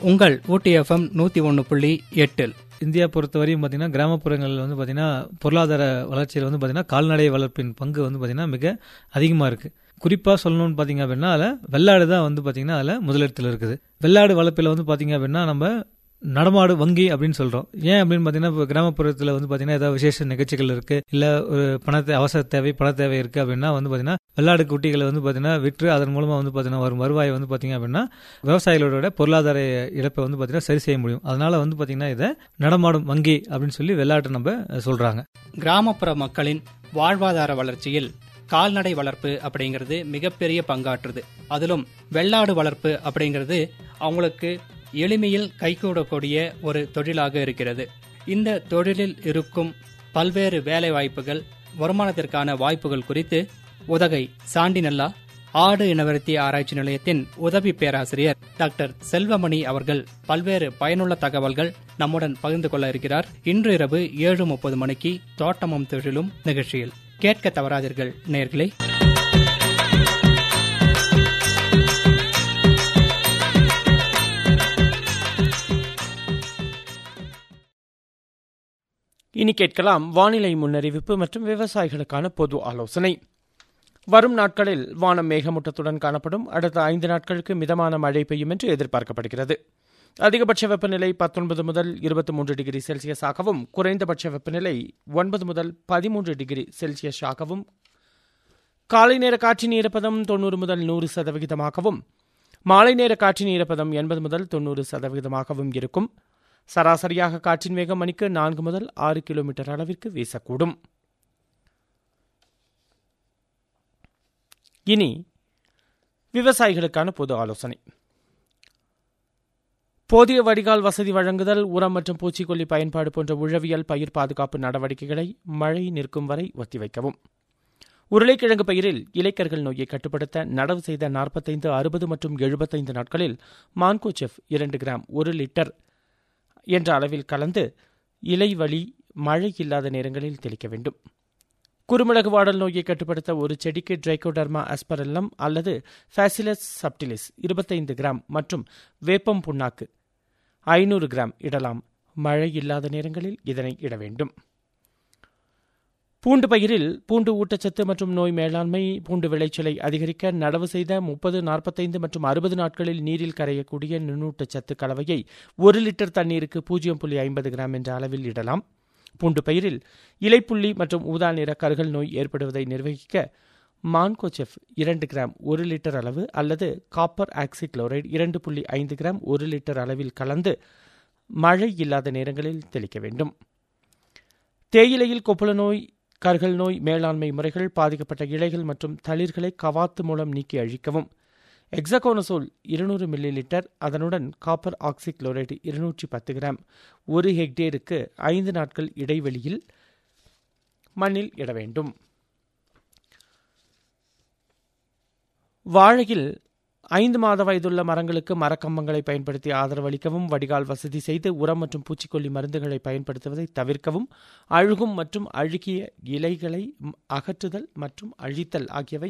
உங்கள் ஊட்டி எஃப்எம் நூத்தி ஒன்னு புள்ளி எட்டில் இந்தியா பொறுத்தவரையும் பார்த்தீங்கன்னா கிராமப்புறங்களில் வந்து பார்த்தீங்கன்னா பொருளாதார வளர்ச்சியில் வந்து பார்த்தீங்கன்னா கால்நடை வளர்ப்பின் பங்கு வந்து பார்த்தீங்கன்னா மிக அதிகமாக இருக்கு குறிப்பாக சொல்லணும்னு பார்த்தீங்க அப்படின்னா அதில் வெள்ளாடு தான் வந்து பார்த்தீங்கன்னா அதில் முதலிடத்தில் இருக்குது வெள்ளாடு வளர்ப்பில் வந்து பார்த்தீங்க அப்படின்னா நம்ம நடமாடு வங்கி அப்படின்னு சொல்றோம் ஏன் அப்படின்னு பார்த்தீங்கன்னா இப்போ கிராமப்புறத்தில் வந்து பார்த்தீங்கன்னா ஏதாவது விசேஷ நிகழ்ச்சிகள் இருக்கு இல்லை ஒரு பணத்தை அவசர தேவை பண தேவை இருக்கு அப்படின்னா வந்து பார்த்தீங்கன்னா வெள்ளாடு குட்டிகளை வந்து பார்த்தீங்கன்னா விற்று அதன் மூலமாக வந்து பார்த்தீங்கன்னா வரும் வருவாய் வந்து பார்த்தீங்க அப்படின்னா விவசாயிகளோட பொருளாதார இழப்பை வந்து பார்த்தீங்கன்னா சரி செய்ய முடியும் அதனால வந்து பார்த்தீங்கன்னா இதை நடமாடும் வங்கி அப்படின்னு சொல்லி வெள்ளாட்டு நம்ம சொல்றாங்க கிராமப்புற மக்களின் வாழ்வாதார வளர்ச்சியில் கால்நடை வளர்ப்பு அப்படிங்கிறது மிகப்பெரிய பங்காற்றுது அதிலும் வெள்ளாடு வளர்ப்பு அப்படிங்கிறது அவங்களுக்கு எளிமையில் கைகூடக்கூடிய ஒரு தொழிலாக இருக்கிறது இந்த தொழிலில் இருக்கும் பல்வேறு வேலை வாய்ப்புகள் வருமானத்திற்கான வாய்ப்புகள் குறித்து உதகை சாண்டிநல்லா ஆடு இனவருத்தி ஆராய்ச்சி நிலையத்தின் உதவி பேராசிரியர் டாக்டர் செல்வமணி அவர்கள் பல்வேறு பயனுள்ள தகவல்கள் நம்முடன் பகிர்ந்து கொள்ள இருக்கிறார் இன்று இரவு ஏழு முப்பது மணிக்கு தோட்டமும் தொழிலும் நிகழ்ச்சியில் கேட்க தவறாதீர்கள் நேர்களே இனி கேட்கலாம் வானிலை முன்னறிவிப்பு மற்றும் விவசாயிகளுக்கான பொது ஆலோசனை வரும் நாட்களில் வானம் மேகமூட்டத்துடன் காணப்படும் அடுத்த ஐந்து நாட்களுக்கு மிதமான மழை பெய்யும் என்று எதிர்பார்க்கப்படுகிறது அதிகபட்ச வெப்பநிலை பத்தொன்பது முதல் இருபத்தி மூன்று டிகிரி செல்சியஸாகவும் குறைந்தபட்ச வெப்பநிலை ஒன்பது முதல் பதிமூன்று டிகிரி செல்சியஸாகவும் காலை நேர காற்றின் ஈரப்பதம் தொண்ணூறு முதல் நூறு சதவிகிதமாகவும் மாலை நேர காற்றின் ஈரப்பதம் எண்பது முதல் தொண்ணூறு சதவிகிதமாகவும் இருக்கும் சராசரியாக காற்றின் வேகம் மணிக்கு நான்கு முதல் ஆறு கிலோமீட்டர் அளவிற்கு வீசக்கூடும் இனி விவசாயிகளுக்கான பொது ஆலோசனை போதிய வடிகால் வசதி வழங்குதல் உரம் மற்றும் பூச்சிக்கொல்லி பயன்பாடு போன்ற உழவியல் பயிர் பாதுகாப்பு நடவடிக்கைகளை மழை நிற்கும் வரை ஒத்திவைக்கவும் உருளைக்கிழங்கு பயிரில் இலைக்கர்கள் நோயை கட்டுப்படுத்த நடவு செய்த நாற்பத்தைந்து அறுபது மற்றும் எழுபத்தைந்து நாட்களில் மான்கோச்செஃப் இரண்டு கிராம் ஒரு லிட்டர் என்ற அளவில் கலந்து இலை வழி மழை இல்லாத நேரங்களில் தெளிக்க வேண்டும் குறுமிளகு வாடல் நோயை கட்டுப்படுத்த ஒரு செடிக்கு ட்ரைகோடர்மா அஸ்பரெல்லம் அல்லது ஃபேசிலஸ் சப்டிலிஸ் இருபத்தைந்து கிராம் மற்றும் வேப்பம் புண்ணாக்கு ஐநூறு கிராம் இடலாம் மழை இல்லாத நேரங்களில் இதனை இட வேண்டும் பூண்டு பயிரில் பூண்டு ஊட்டச்சத்து மற்றும் நோய் மேலாண்மை பூண்டு விளைச்சலை அதிகரிக்க நடவு செய்த முப்பது நாற்பத்தைந்து மற்றும் அறுபது நாட்களில் நீரில் கரையக்கூடிய நுண்ணூட்டச்சத்து கலவையை ஒரு லிட்டர் தண்ணீருக்கு பூஜ்ஜியம் புள்ளி ஐம்பது கிராம் என்ற அளவில் இடலாம் பூண்டு பயிரில் இலைப்புள்ளி மற்றும் ஊதா நிற கருகல் நோய் ஏற்படுவதை நிர்வகிக்க மான்கோச்செஃப் இரண்டு கிராம் ஒரு லிட்டர் அளவு அல்லது காப்பர் ஆக்சிக்ளோரைடு இரண்டு புள்ளி ஐந்து கிராம் ஒரு லிட்டர் அளவில் கலந்து மழை இல்லாத நேரங்களில் தெளிக்க வேண்டும் தேயிலையில் கொப்புள நோய் கர்கள் நோய் மேலாண்மை முறைகள் பாதிக்கப்பட்ட இலைகள் மற்றும் தளிர்களை கவாத்து மூலம் நீக்கி அழிக்கவும் எக்ஸகோனசோல் இருநூறு மில்லி லிட்டர் அதனுடன் காப்பர் ஆக்சிக்ளோரைடு இருநூற்றி பத்து கிராம் ஒரு ஹெக்டேருக்கு ஐந்து நாட்கள் இடைவெளியில் மண்ணில் இட வேண்டும் வாழையில் ஐந்து மாத வயதுள்ள மரங்களுக்கு மரக்கம்பங்களை பயன்படுத்தி ஆதரவளிக்கவும் வடிகால் வசதி செய்து உரம் மற்றும் பூச்சிக்கொல்லி மருந்துகளை பயன்படுத்துவதை தவிர்க்கவும் அழுகும் மற்றும் அழுகிய இலைகளை அகற்றுதல் மற்றும் அழித்தல் ஆகியவை